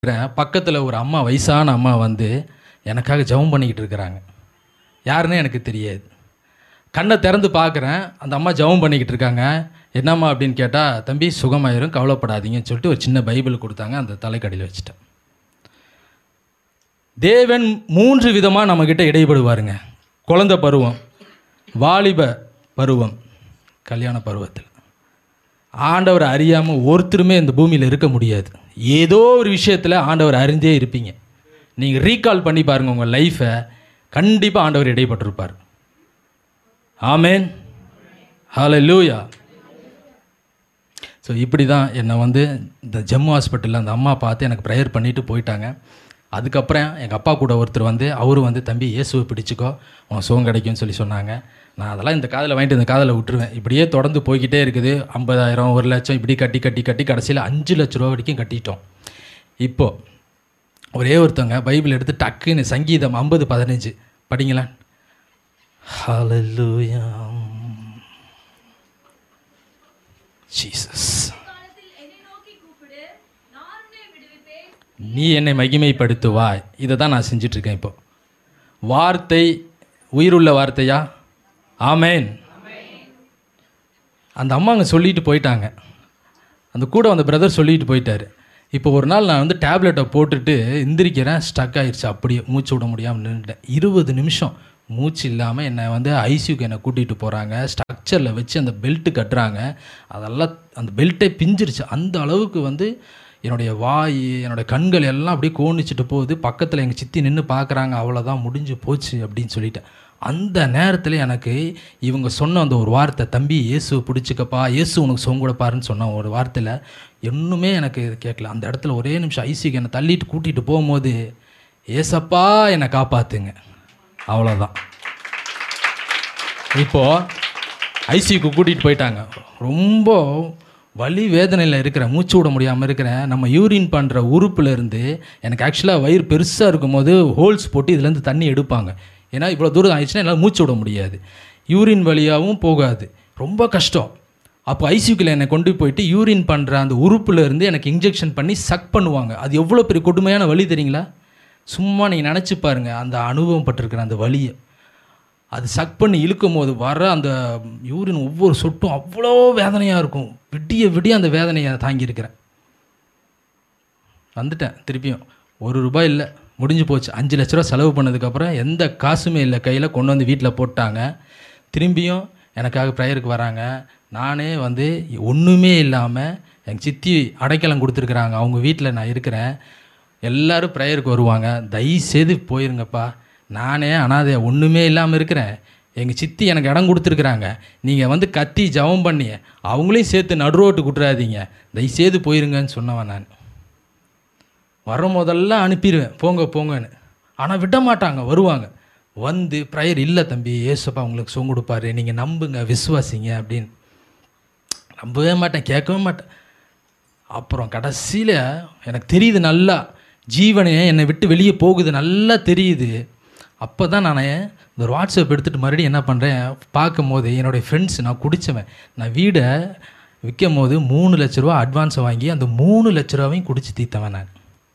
இருக்கிறேன் பக்கத்தில் ஒரு அம்மா வயசான அம்மா வந்து எனக்காக ஜெபம் பண்ணிக்கிட்டு இருக்கிறாங்க யாருன்னு எனக்கு தெரியாது கண்ணை திறந்து பார்க்குறேன் அந்த அம்மா ஜெபம் பண்ணிக்கிட்டு இருக்காங்க என்னம்மா அப்படின்னு கேட்டால் தம்பி சுகமாயிரும் கவலைப்படாதீங்கன்னு சொல்லிட்டு ஒரு சின்ன பைபிள் கொடுத்தாங்க அந்த தலைக்கடியில் வச்சுட்டேன் தேவன் மூன்று விதமாக நம்மக்கிட்ட இடைப்படுவாருங்க குழந்தை பருவம் வாலிப பருவம் கல்யாண பருவத்தில் ஆண்டவர் அறியாமல் ஒருத்தருமே இந்த பூமியில் இருக்க முடியாது ஏதோ ஒரு விஷயத்தில் ஆண்டவர் அறிந்தே இருப்பீங்க நீங்கள் ரீகால் பண்ணி பாருங்கள் உங்கள் லைஃப்பை கண்டிப்பாக ஆண்டவர் இடைப்பட்டிருப்பார் ஆமேன் ஹalleluya ஸோ இப்படி தான் என்னை வந்து இந்த ஜம்மு ஹாஸ்பிட்டலில் அந்த அம்மா பார்த்து எனக்கு ப்ரேயர் பண்ணிட்டு போயிட்டாங்க அதுக்கப்புறம் எங்கள் அப்பா கூட ஒருத்தர் வந்து அவரும் வந்து தம்பி இயேசுவை பிடிச்சிக்கோ உனக்கு சுகம் கிடைக்கும்னு சொல்லி சொன்னாங்க நான் அதெல்லாம் இந்த காதில் வாங்கிட்டு இந்த காதில் விட்டுருவேன் இப்படியே தொடர்ந்து போய்கிட்டே இருக்குது ஐம்பதாயிரம் ஒரு லட்சம் இப்படி கட்டி கட்டி கட்டி கடைசியில் அஞ்சு லட்ச ரூபா வரைக்கும் கட்டிட்டோம் இப்போது ஒரே ஒருத்தவங்க பைபிள் எடுத்து டக்குன்னு சங்கீதம் ஐம்பது பதினஞ்சு படிங்களேன் ஹalleluya ஜீசஸ் நீ என்னை மகிமைப்படுத்துவாய் இதை தான் நான் செஞ்சிட்ருக்கேன் இப்போ வார்த்தை உயிருள்ள வார்த்தையா ஆமேன் அந்த அம்மா அங்கே சொல்லிட்டு போயிட்டாங்க அந்த கூட அந்த பிரதர் சொல்லிட்டு போயிட்டாரு இப்போ ஒரு நாள் நான் வந்து டேப்லெட்டை போட்டுட்டு எந்திரிக்கிறேன் ஸ்டக் ஆயிடுச்சு அப்படியே மூச்சு விட முடியாமல் நின்றுட்டேன் இருபது நிமிஷம் மூச்சு இல்லாமல் என்னை வந்து ஐசியூக்கு என்னை கூட்டிகிட்டு போகிறாங்க ஸ்ட்ரக்சரில் வச்சு அந்த பெல்ட்டு கட்டுறாங்க அதெல்லாம் அந்த பெல்ட்டே பிஞ்சிருச்சு அந்த அளவுக்கு வந்து என்னுடைய வாய் என்னுடைய கண்கள் எல்லாம் அப்படியே கோணிச்சிட்டு போகுது பக்கத்தில் எங்கள் சித்தி நின்று பார்க்குறாங்க அவ்வளோதான் முடிஞ்சு போச்சு அப்படின்னு சொல்லிட்டேன் அந்த நேரத்தில் எனக்கு இவங்க சொன்ன அந்த ஒரு வார்த்தை தம்பி இயேசு பிடிச்சிக்கப்பா இயேசு உனக்கு சொங்க கொடுப்பாருன்னு சொன்ன ஒரு வார்த்தையில் இன்னுமே எனக்கு இது கேட்கல அந்த இடத்துல ஒரே நிமிஷம் ஐசிக்கு என்னை தள்ளிட்டு கூட்டிகிட்டு போகும்போது ஏசப்பா என்னை காப்பாற்றுங்க அவ்வளோதான் இப்போது ஐசியூக்கு கூட்டிகிட்டு போயிட்டாங்க ரொம்ப வலி வேதனையில் இருக்கிற மூச்சு விட முடியாமல் இருக்கிறேன் நம்ம யூரின் பண்ணுற உறுப்புல இருந்து எனக்கு ஆக்சுவலாக வயிறு பெருசாக இருக்கும்போது ஹோல்ஸ் போட்டு இதுலேருந்து தண்ணி எடுப்பாங்க ஏன்னா இவ்வளோ தூரம் ஆயிடுச்சுன்னா என்னால் மூச்சு விட முடியாது யூரின் வழியாகவும் போகாது ரொம்ப கஷ்டம் அப்போ ஐசியூக்கில் என்னை கொண்டு போயிட்டு யூரின் பண்ணுற அந்த உறுப்புல இருந்து எனக்கு இன்ஜெக்ஷன் பண்ணி சக் பண்ணுவாங்க அது எவ்வளோ பெரிய கொடுமையான வலி தெரியுங்களா சும்மா நீங்கள் நினச்சி பாருங்கள் அந்த அனுபவம் பட்டிருக்கிற அந்த வலியை அது சக் பண்ணி இழுக்கும் போது வர அந்த யூரின் ஒவ்வொரு சொட்டும் அவ்வளோ வேதனையாக இருக்கும் விடிய விடிய அந்த வேதனையை தாங்கியிருக்கிறேன் வந்துட்டேன் திருப்பியும் ஒரு ரூபாய் இல்லை முடிஞ்சு போச்சு அஞ்சு லட்ச ரூபா செலவு பண்ணதுக்கப்புறம் எந்த காசுமே இல்லை கையில் கொண்டு வந்து வீட்டில் போட்டாங்க திரும்பியும் எனக்காக ப்ரேயருக்கு வராங்க நானே வந்து ஒன்றுமே இல்லாமல் எங்கள் சித்தி அடைக்கலம் கொடுத்துருக்குறாங்க அவங்க வீட்டில் நான் இருக்கிறேன் எல்லாரும் ப்ரேயருக்கு வருவாங்க தயவுசெய்து போயிருங்கப்பா நானே அனாதை ஒன்றுமே இல்லாமல் இருக்கிறேன் எங்கள் சித்தி எனக்கு இடம் கொடுத்துருக்குறாங்க நீங்கள் வந்து கத்தி ஜெபம் பண்ணி அவங்களையும் சேர்த்து நடுரோட்டு விட்டுறாதீங்க தயவுசெய்து போயிருங்கன்னு சொன்னவன் நான் வர முதல்ல அனுப்பிடுவேன் போங்க போங்கன்னு ஆனால் விட மாட்டாங்க வருவாங்க வந்து ப்ரேயர் இல்லை தம்பி ஏசப்பா உங்களுக்கு சொங்க கொடுப்பாரு நீங்கள் நம்புங்க விசுவாசிங்க அப்படின்னு நம்பவே மாட்டேன் கேட்கவே மாட்டேன் அப்புறம் கடைசியில் எனக்கு தெரியுது நல்லா ஜீவனே என்னை விட்டு வெளியே போகுது நல்லா தெரியுது அப்போ தான் நான் இந்த ஒரு வாட்ஸ்அப் எடுத்துகிட்டு மறுபடியும் என்ன பண்ணுறேன் பார்க்கும்போது என்னுடைய ஃப்ரெண்ட்ஸ் நான் குடித்தவன் நான் வீடை விற்கும் போது மூணு லட்ச ரூபா அட்வான்ஸை வாங்கி அந்த மூணு லட்ச ரூபாவையும் குடிச்சு தீர்த்தவன் நான்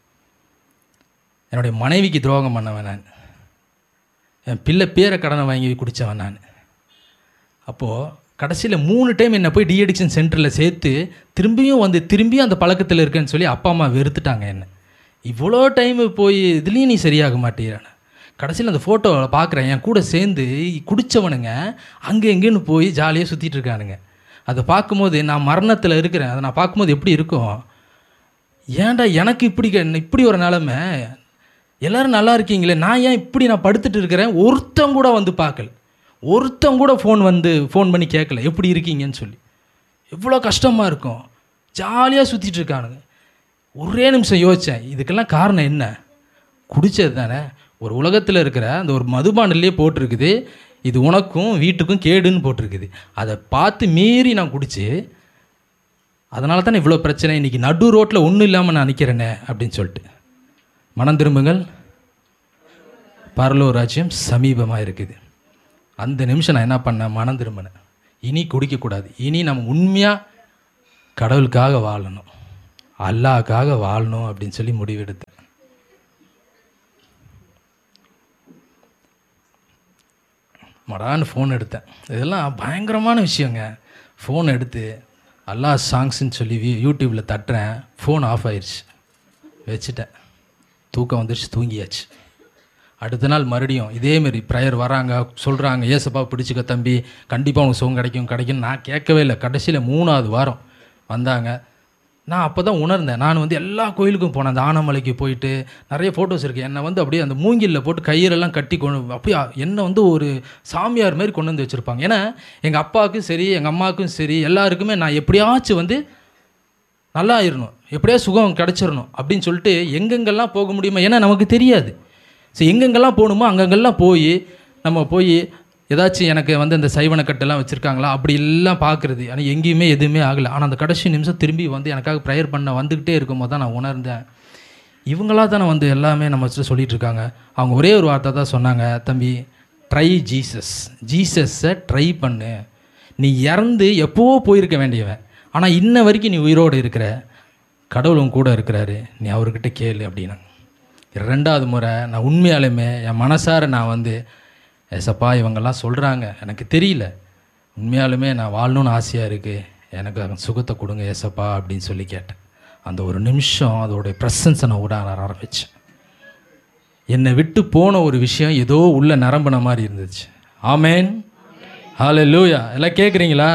என்னுடைய மனைவிக்கு துரோகம் பண்ணவன் நான் என் பிள்ளை பேரை கடனை வாங்கி குடித்தவன் நான் அப்போது கடைசியில் மூணு டைம் என்னை போய் டிஎடிக்ஷன் சென்டரில் சேர்த்து திரும்பியும் வந்து திரும்பியும் அந்த பழக்கத்தில் இருக்கேன்னு சொல்லி அப்பா அம்மா வெறுத்துட்டாங்க என்னை இவ்வளோ டைம் போய் இதுலேயும் நீ சரியாக மாட்டேறான கடைசியில் அந்த ஃபோட்டோவில் பார்க்குறேன் என் கூட சேர்ந்து குடித்தவனுங்க அங்கே எங்கேன்னு போய் ஜாலியாக சுற்றிட்டு இருக்கானுங்க அதை பார்க்கும்போது நான் மரணத்தில் இருக்கிறேன் அதை நான் பார்க்கும்போது எப்படி இருக்கும் ஏன்டா எனக்கு இப்படி க- இப்படி ஒரு நிலமை எல்லாரும் நல்லா இருக்கீங்களே நான் ஏன் இப்படி நான் படுத்துட்டு இருக்கிறேன் ஒருத்தன் கூட வந்து பார்க்கல ஒருத்தன் கூட ஃபோன் வந்து ஃபோன் பண்ணி கேட்கல எப்படி இருக்கீங்கன்னு சொல்லி எவ்வளோ கஷ்டமாக இருக்கும் ஜாலியாக சுற்றிட்டு இருக்கானுங்க ஒரே நிமிஷம் யோசித்தேன் இதுக்கெல்லாம் காரணம் என்ன குடித்தது தானே ஒரு உலகத்தில் இருக்கிற அந்த ஒரு மதுபானிலே போட்டிருக்குது இது உனக்கும் வீட்டுக்கும் கேடுன்னு போட்டிருக்குது அதை பார்த்து மீறி நான் குடிச்சு அதனால தானே இவ்வளோ பிரச்சனை இன்றைக்கி நடு ரோட்டில் ஒன்றும் இல்லாமல் நான் நிற்கிறேனே அப்படின்னு சொல்லிட்டு மனம் திரும்புங்கள் பரலோ ராஜ்யம் சமீபமாக இருக்குது அந்த நிமிஷம் நான் என்ன பண்ணேன் மனம் திரும்பினேன் இனி குடிக்கக்கூடாது இனி நம்ம உண்மையாக கடவுளுக்காக வாழணும் அல்லாஹ்க்காக வாழணும் அப்படின்னு சொல்லி முடிவெடுத்தேன் மடான்னு ஃபோன் எடுத்தேன் இதெல்லாம் பயங்கரமான விஷயங்க ஃபோன் எடுத்து அல்லாஹ் சாங்ஸ்ன்னு சொல்லி வி- யூடியூப்பில் தட்டுறேன் ஃபோன் ஆஃப் ஆயிடுச்சு வச்சுட்டேன் தூக்கம் வந்துருச்சு தூங்கியாச்சு அடுத்த நாள் மறுபடியும் இதேமாரி ப்ரேயர் வராங்க சொல்கிறாங்க ஏசப்பா பிடிச்சிக்க தம்பி கண்டிப்பாக உனக்கு சுகம் கிடைக்கும் கிடைக்கும் நான் கேட்கவே இல்லை கடைசியில் மூணாவது வாரம் வந்தாங்க நான் அப்போ தான் உணர்ந்தேன் நான் வந்து எல்லா கோயிலுக்கும் போனேன் அந்த ஆனமலைக்கு போயிட்டு நிறைய ஃபோட்டோஸ் இருக்குது என்னை வந்து அப்படியே அந்த மூங்கிலில் போட்டு கயிறெல்லாம் கட்டி கொண்டு அப்படியே என்னை வந்து ஒரு சாமியார் மாதிரி கொண்டு வந்து வச்சுருப்பாங்க ஏன்னா எங்கள் அப்பாவுக்கும் சரி எங்கள் அம்மாவுக்கும் சரி எல்லாருக்குமே நான் எப்படியாச்சும் வந்து நல்லா ஆயிடணும் எப்படியா சுகம் கிடச்சிடணும் அப்படின்னு சொல்லிட்டு எங்கெங்கெல்லாம் போக முடியுமா ஏன்னா நமக்கு தெரியாது ஸோ எங்கெங்கெல்லாம் போகணுமோ அங்கங்கெல்லாம் போய் நம்ம போய் ஏதாச்சும் எனக்கு வந்து இந்த சைவனக்கட்டெல்லாம் வச்சுருக்காங்களா அப்படி எல்லாம் பார்க்குறது ஆனால் எங்கேயுமே எதுவுமே ஆகலை ஆனால் அந்த கடைசி நிமிஷம் திரும்பி வந்து எனக்காக ப்ரேயர் பண்ண வந்துக்கிட்டே இருக்கும்போது தான் நான் உணர்ந்தேன் இவங்களா தானே வந்து எல்லாமே நம்ம வச்சுட்டு சொல்லிட்டு இருக்காங்க அவங்க ஒரே ஒரு வார்த்தை தான் சொன்னாங்க தம்பி ட்ரை ஜீசஸ் ஜீசஸை ட்ரை பண்ணு நீ இறந்து எப்போவோ போயிருக்க வேண்டியவன் ஆனால் இன்ன வரைக்கும் நீ உயிரோடு இருக்கிற கடவுள் உன் கூட இருக்கிறாரு நீ அவர்கிட்ட கேளு அப்படின்னாங்க ரெண்டாவது முறை நான் உண்மையாலுமே என் மனசார நான் வந்து ஏசப்பா இவங்கெல்லாம் சொல்கிறாங்க எனக்கு தெரியல உண்மையாலுமே நான் வாழணும்னு ஆசையாக இருக்குது எனக்கு அந்த சுகத்தை கொடுங்க ஏசப்பா அப்படின்னு சொல்லி கேட்டேன் அந்த ஒரு நிமிஷம் அதோடைய ப்ரெசன்ஸை நான் விட ஆரம்பித்தேன் என்னை விட்டு போன ஒரு விஷயம் ஏதோ உள்ள நிரம்பின மாதிரி இருந்துச்சு ஆமேன் ஹாலே லூயா எல்லாம் கேட்குறீங்களா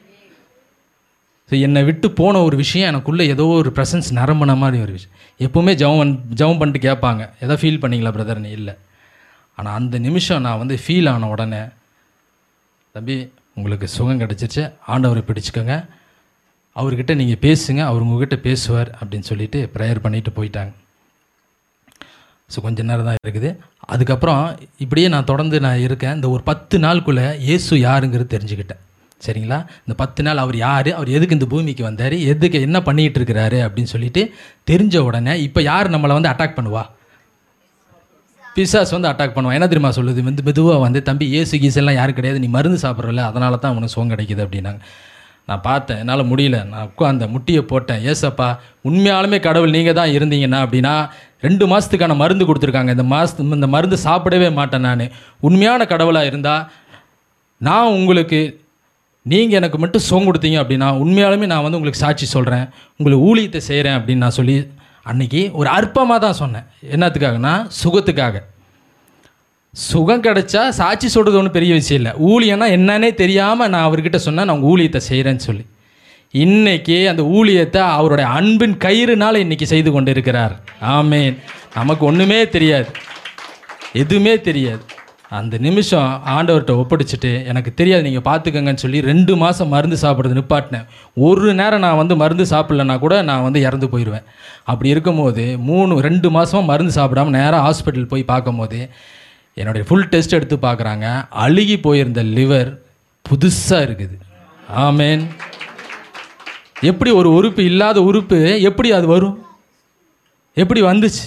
ஸோ என்னை விட்டு போன ஒரு விஷயம் எனக்குள்ளே ஏதோ ஒரு ப்ரெசன்ஸ் நிரம்பின மாதிரி ஒரு விஷயம் எப்போவுமே ஜெபம் பண் ஜெபம் பண்ணிட்டு கேட்பாங்க எதோ ஃபீல் பண்ணீங்களா பிரதர்னு இல்லை ஆனால் அந்த நிமிஷம் நான் வந்து ஃபீல் ஆன உடனே தம்பி உங்களுக்கு சுகம் கிடச்சிருச்சு ஆண்டவரை பிடிச்சிக்கோங்க அவர்கிட்ட நீங்கள் பேசுங்க அவர் உங்ககிட்ட பேசுவார் அப்படின்னு சொல்லிட்டு ப்ரேயர் பண்ணிட்டு போயிட்டாங்க ஸோ கொஞ்ச நேரம் தான் இருக்குது அதுக்கப்புறம் இப்படியே நான் தொடர்ந்து நான் இருக்கேன் இந்த ஒரு பத்து நாளுக்குள்ளே இயேசு யாருங்கிறது தெரிஞ்சுக்கிட்டேன் சரிங்களா இந்த பத்து நாள் அவர் யார் அவர் எதுக்கு இந்த பூமிக்கு வந்தார் எதுக்கு என்ன பண்ணிகிட்டு இருக்கிறாரு அப்படின்னு சொல்லிட்டு தெரிஞ்ச உடனே இப்போ யார் நம்மளை வந்து அட்டாக் பண்ணுவா பிசாஸ் வந்து அட்டாக் பண்ணுவான் என்ன தெரியுமா சொல்லுது வந்து மெதுவாக வந்து தம்பி ஏசு கீசெல்லாம் யாரும் கிடையாது நீ மருந்து சாப்பிட்றல அதனால தான் உனக்கு சுகம் கிடைக்குது அப்படின்னாங்க நான் பார்த்தேன் என்னால் முடியல நான் உட்காந்த முட்டியை போட்டேன் ஏசப்பா உண்மையாலுமே கடவுள் நீங்கள் தான் இருந்தீங்கன்னா அப்படின்னா ரெண்டு மாதத்துக்கான மருந்து கொடுத்துருக்காங்க இந்த மாதத்து இந்த மருந்து சாப்பிடவே மாட்டேன் நான் உண்மையான கடவுளாக இருந்தால் நான் உங்களுக்கு நீங்கள் எனக்கு மட்டும் சுகம் கொடுத்தீங்க அப்படின்னா உண்மையாலுமே நான் வந்து உங்களுக்கு சாட்சி சொல்கிறேன் உங்களுக்கு ஊழியத்தை செய்கிறேன் அப்படின்னு நான் சொல்லி அன்னைக்கு ஒரு அற்பமாக தான் சொன்னேன் என்னத்துக்காகனா சுகத்துக்காக சுகம் கிடைச்சா சாட்சி சொல்கிறது ஒன்றும் பெரிய விஷயம் இல்லை ஊழியம்னா என்னன்னே தெரியாமல் நான் அவர்கிட்ட சொன்னேன் நான் உங்கள் ஊழியத்தை செய்கிறேன்னு சொல்லி இன்னைக்கு அந்த ஊழியத்தை அவருடைய அன்பின் கயிறுனால இன்னைக்கு செய்து கொண்டு இருக்கிறார் ஆமேன் நமக்கு ஒன்றுமே தெரியாது எதுவுமே தெரியாது அந்த நிமிஷம் ஆண்டவர்கிட்ட ஒப்படைச்சிட்டு எனக்கு தெரியாது நீங்கள் பார்த்துக்கங்கன்னு சொல்லி ரெண்டு மாதம் மருந்து சாப்பிட்றது நிப்பாட்டினேன் ஒரு நேரம் நான் வந்து மருந்து சாப்பிட்லன்னா கூட நான் வந்து இறந்து போயிடுவேன் அப்படி இருக்கும்போது மூணு ரெண்டு மாதமாக மருந்து சாப்பிடாம நேராக ஹாஸ்பிட்டல் போய் பார்க்கும்போது என்னுடைய ஃபுல் டெஸ்ட் எடுத்து பார்க்குறாங்க அழுகி போயிருந்த லிவர் புதுசாக இருக்குது ஆமேன் எப்படி ஒரு உறுப்பு இல்லாத உறுப்பு எப்படி அது வரும் எப்படி வந்துச்சு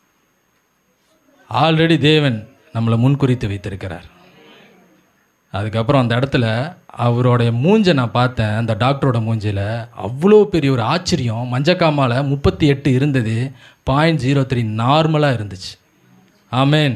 ஆல்ரெடி தேவன் நம்மளை முன்குறித்து வைத்திருக்கிறார் அதுக்கப்புறம் அந்த இடத்துல அவருடைய மூஞ்சை நான் பார்த்தேன் அந்த டாக்டரோட மூஞ்சில் அவ்வளோ பெரிய ஒரு ஆச்சரியம் மஞ்சக்காமால முப்பத்தி எட்டு இருந்தது பாயிண்ட் ஜீரோ த்ரீ நார்மலாக இருந்துச்சு ஆமேன்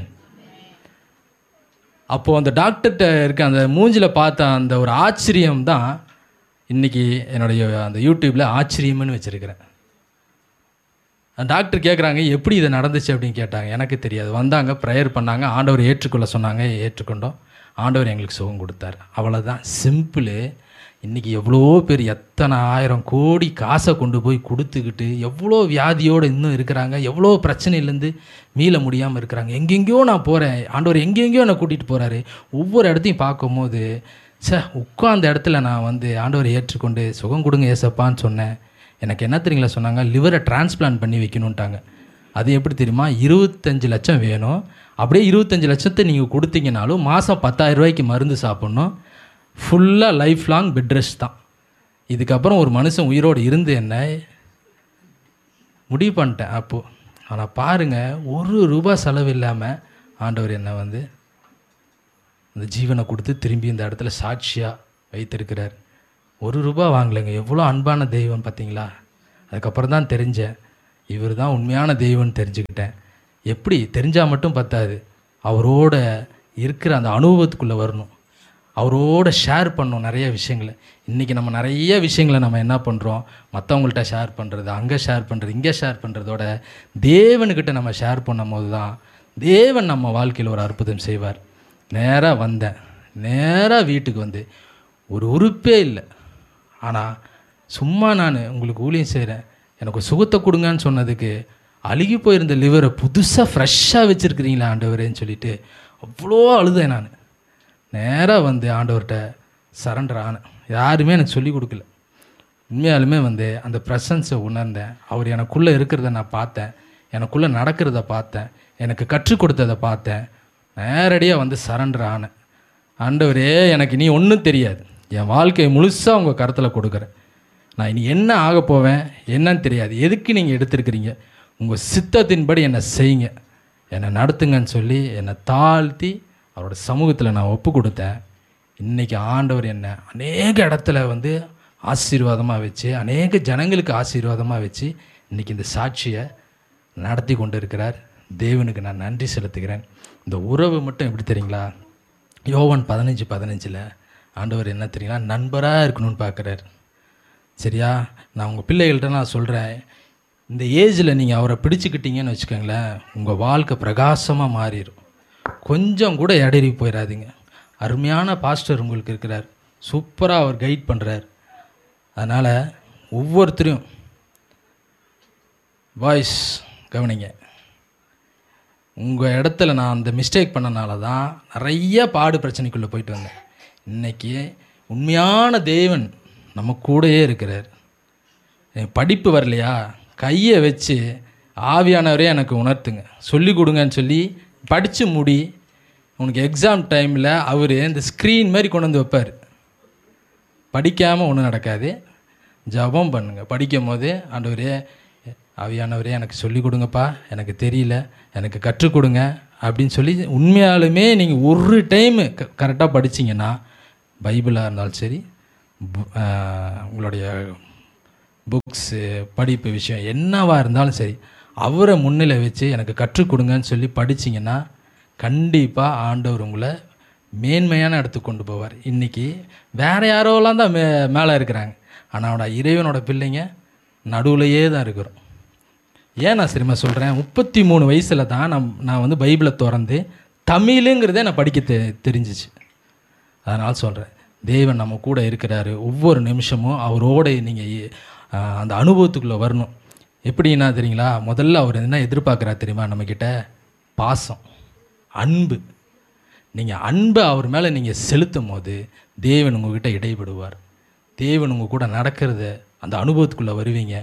அப்போது அந்த டாக்டர்கிட்ட இருக்க அந்த மூஞ்சில் பார்த்த அந்த ஒரு ஆச்சரியம் தான் இன்றைக்கி என்னுடைய அந்த யூடியூப்பில் ஆச்சரியம்னு வச்சுருக்கிறேன் அந்த டாக்டர் கேட்குறாங்க எப்படி இது நடந்துச்சு அப்படின்னு கேட்டாங்க எனக்கு தெரியாது வந்தாங்க ப்ரேயர் பண்ணாங்க ஆண்டவர் ஏற்றுக்கொள்ள சொன்னாங்க ஏற்றுக்கொண்டோம் ஆண்டவர் எங்களுக்கு சுகம் கொடுத்தார் அவ்வளோதான் சிம்பிளு இன்றைக்கி எவ்வளோ பேர் எத்தனை ஆயிரம் கோடி காசை கொண்டு போய் கொடுத்துக்கிட்டு எவ்வளோ வியாதியோடு இன்னும் இருக்கிறாங்க எவ்வளோ பிரச்சனையிலேருந்து மீள முடியாமல் இருக்கிறாங்க எங்கெங்கேயோ நான் போகிறேன் ஆண்டவர் எங்கெங்கேயோ என்னை கூட்டிகிட்டு போகிறாரு ஒவ்வொரு இடத்தையும் பார்க்கும்போது சே உட்காந்த இடத்துல நான் வந்து ஆண்டவரை ஏற்றுக்கொண்டு சுகம் கொடுங்க ஏசப்பான்னு சொன்னேன் எனக்கு என்ன தெரியுங்களா சொன்னாங்க லிவரை டிரான்ஸ்பிளான்ட் பண்ணி வைக்கணுன்ட்டாங்க அது எப்படி தெரியுமா இருபத்தஞ்சு லட்சம் வேணும் அப்படியே இருபத்தஞ்சு லட்சத்தை நீங்கள் கொடுத்தீங்கனாலும் மாதம் பத்தாயிரம் ரூபாய்க்கு மருந்து சாப்பிட்ணும் ஃபுல்லாக லைஃப் லாங் பெட் ரெஸ்ட் தான் இதுக்கப்புறம் ஒரு மனுஷன் உயிரோடு இருந்து என்ன முடிவு பண்ணிட்டேன் அப்போது ஆனால் பாருங்கள் ஒரு ரூபா செலவு இல்லாமல் ஆண்டவர் என்னை வந்து இந்த ஜீவனை கொடுத்து திரும்பி இந்த இடத்துல சாட்சியாக வைத்திருக்கிறார் ஒரு ரூபா வாங்கலைங்க எவ்வளோ அன்பான தெய்வம் பார்த்தீங்களா அதுக்கப்புறம் தான் தெரிஞ்சேன் இவர் தான் உண்மையான தெய்வம்னு தெரிஞ்சுக்கிட்டேன் எப்படி தெரிஞ்சால் மட்டும் பத்தாது அவரோட இருக்கிற அந்த அனுபவத்துக்குள்ளே வரணும் அவரோட ஷேர் பண்ணோம் நிறைய விஷயங்களை இன்றைக்கி நம்ம நிறைய விஷயங்களை நம்ம என்ன பண்ணுறோம் மற்றவங்கள்ட்ட ஷேர் பண்ணுறது அங்கே ஷேர் பண்ணுறது இங்கே ஷேர் பண்ணுறதோட தேவனுக்கிட்ட நம்ம ஷேர் பண்ணும் போது தான் தேவன் நம்ம வாழ்க்கையில் ஒரு அற்புதம் செய்வார் நேராக வந்தேன் நேராக வீட்டுக்கு வந்து ஒரு உறுப்பே இல்லை ஆனால் சும்மா நான் உங்களுக்கு ஊழியம் செய்கிறேன் எனக்கு ஒரு சுகத்தை கொடுங்கன்னு சொன்னதுக்கு அழுகி போயிருந்த லிவரை புதுசாக ஃப்ரெஷ்ஷாக வச்சுருக்கிறீங்களா ஆண்டவரேன்னு சொல்லிட்டு அவ்வளோ அழுதேன் நான் நேராக வந்து ஆண்டவர்கிட்ட சரண்டர் ஆனேன் யாருமே எனக்கு சொல்லி கொடுக்கல உண்மையாலுமே வந்து அந்த ப்ரெசன்ஸை உணர்ந்தேன் அவர் எனக்குள்ளே இருக்கிறத நான் பார்த்தேன் எனக்குள்ளே நடக்கிறத பார்த்தேன் எனக்கு கற்றுக் கொடுத்ததை பார்த்தேன் நேரடியாக வந்து சரண்டர் ஆனேன் ஆண்டவரே எனக்கு நீ ஒன்றும் தெரியாது என் வாழ்க்கையை முழுசாக உங்கள் கருத்தில் கொடுக்குறேன் நான் இனி என்ன ஆக போவேன் என்னன்னு தெரியாது எதுக்கு நீங்கள் எடுத்திருக்கிறீங்க உங்கள் சித்தத்தின்படி என்னை செய்யுங்க என்னை நடத்துங்கன்னு சொல்லி என்னை தாழ்த்தி அவரோட சமூகத்தில் நான் ஒப்பு கொடுத்தேன் இன்றைக்கி ஆண்டவர் என்னை அநேக இடத்துல வந்து ஆசீர்வாதமாக வச்சு அநேக ஜனங்களுக்கு ஆசீர்வாதமாக வச்சு இன்றைக்கி இந்த சாட்சியை நடத்தி கொண்டு இருக்கிறார் தேவனுக்கு நான் நன்றி செலுத்துகிறேன் இந்த உறவு மட்டும் எப்படி தெரியுங்களா யோவான் பதினஞ்சு பதினஞ்சில் ஆண்டவர் என்ன தெரியுங்களா நண்பராக இருக்கணும்னு பார்க்குறாரு சரியா நான் உங்கள் பிள்ளைகள்கிட்ட நான் சொல்கிறேன் இந்த ஏஜில் நீங்கள் அவரை பிடிச்சிக்கிட்டீங்கன்னு வச்சுக்கோங்களேன் உங்கள் வாழ்க்கை பிரகாசமாக மாறிடும் கொஞ்சம் கூட இடறி போயிடாதீங்க அருமையான பாஸ்டர் உங்களுக்கு இருக்கிறார் சூப்பராக அவர் கைட் பண்ணுறார் அதனால் ஒவ்வொருத்தரையும் வாய்ஸ் கவனிங்க உங்கள் இடத்துல நான் அந்த மிஸ்டேக் பண்ணனால தான் நிறைய பாடு பிரச்சனைக்குள்ளே போயிட்டு வந்தேன் இன்னைக்கு உண்மையான தேவன் நம்ம கூடயே இருக்கிறார் எனக்கு படிப்பு வரலையா கையை வச்சு ஆவியானவரே எனக்கு உணர்த்துங்க சொல்லி கொடுங்கன்னு சொல்லி படித்து முடி உனக்கு எக்ஸாம் டைமில் அவர் இந்த ஸ்க்ரீன் மாதிரி கொண்டு வந்து வைப்பார் படிக்காமல் ஒன்றும் நடக்காது ஜெபம் பண்ணுங்க படிக்கும் போது ஆண்டவரே ஆவியானவரே எனக்கு சொல்லி கொடுங்கப்பா எனக்கு தெரியல எனக்கு கற்றுக் கொடுங்க அப்படின்னு சொல்லி உண்மையாலுமே நீங்கள் ஒரு டைமு க கரெக்டாக படிச்சீங்கன்னா பைபிளாக இருந்தாலும் சரி பு- ஆஹ், உங்களுடைய புக்ஸு படிப்பு விஷயம் என்னவாக இருந்தாலும் சரி அவரை முன்னிலை வச்சு எனக்கு கற்றுக் கொடுங்கன்னு சொல்லி படிச்சீங்கன்னா கண்டிப்பாக ஆண்டவர் உங்களை மேன்மையான இடத்துக்கு கொண்டு போவார் இன்றைக்கி வேறு யாரோலாம் தான் மே மேலே இருக்கிறாங்க ஆனால் அவனோட இறைவனோட பிள்ளைங்க நடுவுலையே தான் இருக்கிறோம் ஏன் நான் சரிமா சொல்கிறேன் முப்பத்தி மூணு வயசில் தான் நான் நான் வந்து பைபிளை திறந்து தமிழுங்கிறதே நான் படிக்க தெ தெரிஞ்சிச்சு அதனால் சொல்கிறேன் தேவன் நம்ம கூட இருக்கிறாரு ஒவ்வொரு நிமிஷமும் அவரோட நீங்கள் அந்த அனுபவத்துக்குள்ளே வரணும் எப்படின்னா தெரியுங்களா முதல்ல அவர் என்ன எதிர்பார்க்குறாரு தெரியுமா நம்மக்கிட்ட பாசம் அன்பு நீங்கள் அன்பை அவர் மேலே நீங்கள் செலுத்தும் போது தேவன் உங்ககிட்ட இடைபடுவார் தேவன் உங்கள் கூட நடக்கிறத அந்த அனுபவத்துக்குள்ளே வருவீங்க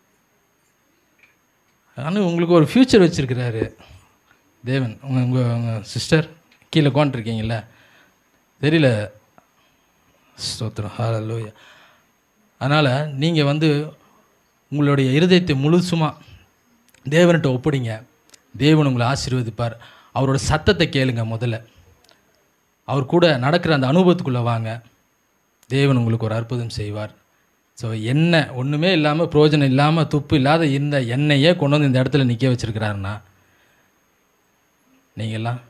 ஆனால் உங்களுக்கு ஒரு ஃப்யூச்சர் வச்சுருக்கிறாரு தேவன் உங்கள் உங்கள் உங்கள் சிஸ்டர் கீழே உட்காந்துருக்கீங்கள தெரியல ஸ்தோத்திரம் ஹalleluya அதனால் நீங்கள் வந்து உங்களுடைய இருதயத்தை முழுசுமாக தேவன்கிட்ட ஒப்பிடிங்க தேவன் உங்களை ஆசீர்வதிப்பார் அவரோட சத்தத்தை கேளுங்க முதல்ல அவர் கூட நடக்கிற அந்த அனுபவத்துக்குள்ளே வாங்க தேவன் உங்களுக்கு ஒரு அற்புதம் செய்வார் ஸோ எண்ணெய் ஒன்றுமே இல்லாமல் பிரயோஜனம் இல்லாமல் துப்பு இல்லாத இந்த எண்ணெயே கொண்டு வந்து இந்த இடத்துல நிற்க வச்சிருக்கிறாருன்னா நீங்கள்லாம்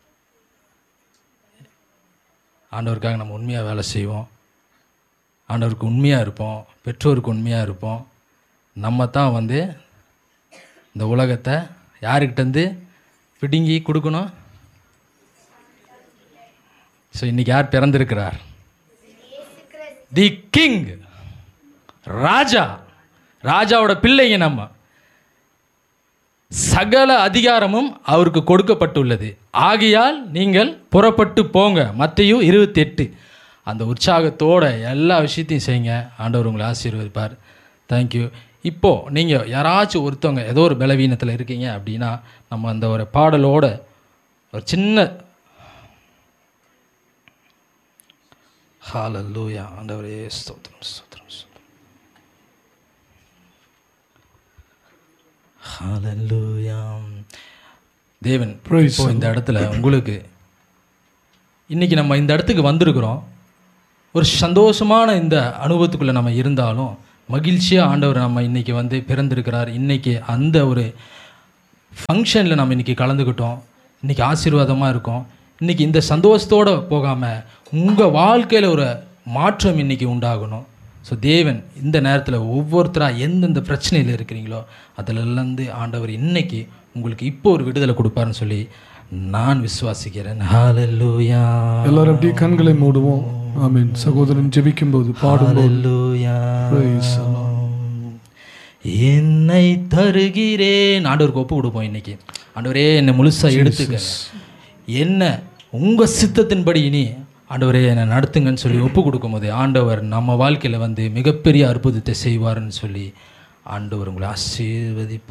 ஆண்டவருக்காக நம்ம உண்மையாக வேலை செய்வோம் ஆண்டவருக்கு உண்மையாக இருப்போம் பெற்றோருக்கு உண்மையாக இருப்போம் நம்ம தான் வந்து இந்த உலகத்தை யாருக்கிட்டேருந்து பிடுங்கி கொடுக்கணும் ஸோ இன்றைக்கி யார் பிறந்திருக்கிறார் தி கிங் ராஜா ராஜாவோட பிள்ளைங்க நம்ம சகல அதிகாரமும் அவருக்கு கொடுக்கப்பட்டுள்ளது ஆகையால் நீங்கள் புறப்பட்டு போங்க மத்தையும் இருபத்தி எட்டு அந்த உற்சாகத்தோட எல்லா விஷயத்தையும் செய்யுங்க ஆண்டவர் உங்களை ஆசீர்வதிப்பார் தேங்க்யூ இப்போது நீங்கள் யாராச்சும் ஒருத்தவங்க ஏதோ ஒரு பலவீனத்தில் இருக்கீங்க அப்படின்னா நம்ம அந்த ஒரு பாடலோட ஒரு சின்ன ஹalleluya ஆண்டவரே ஸ்தோத்திரம் ஸ்தோத்திரம் ஸ்தோத்திரம். ஹalleluya தேவன் இப்போ இந்த இடத்துல உங்களுக்கு இன்னைக்கு நம்ம இந்த இடத்துக்கு வந்திருக்கிறோம் ஒரு சந்தோஷமான இந்த அனுபவத்துக்குள்ளே நம்ம இருந்தாலும் மகிழ்ச்சியாக ஆண்டவர் நம்ம இன்னைக்கு வந்து பிறந்திருக்கிறார் இன்னைக்கு அந்த ஒரு ஃபங்க்ஷனில் நம்ம இன்றைக்கி கலந்துக்கிட்டோம் இன்றைக்கி ஆசீர்வாதமாக இருக்கோம் இன்றைக்கி இந்த சந்தோஷத்தோடு போகாமல் உங்கள் வாழ்க்கையில் ஒரு மாற்றம் இன்றைக்கி உண்டாகணும் ஸோ தேவன் இந்த நேரத்தில் ஒவ்வொருத்தராக எந்தெந்த பிரச்சனையில் இருக்கிறீங்களோ அதிலிருந்து ஆண்டவர் இன்னைக்கு உங்களுக்கு இப்போ ஒரு விடுதலை கொடுப்பாருன்னு சொல்லி நான் விசுவாசிக்கிறேன் ஹalleluya எல்லாரும் அப்படியே கண்களை மூடுவோம் ஆமென் சகோதரன் ஜெபிக்கும் போது பாடும்போது ஹalleluya Praise the Lord. என்னை தருகிறேன் ஆண்டவருக்கு ஒப்பு கொடுப்போம் இன்னைக்கு ஆண்டவரே என்னை முழுசாக எடுத்துக்க என்ன உங்கள் சித்தத்தின்படி இனி ஆண்டவரே என்னை நடத்துங்கன்னு சொல்லி ஒப்பு கொடுக்கும்போது ஆண்டவர் நம்ம வாழ்க்கையில் வந்து மிகப்பெரிய அற்புதத்தை செய்வாருன்னு சொல்லி ஆண்டவர் உங்களை ஆசீர்வதி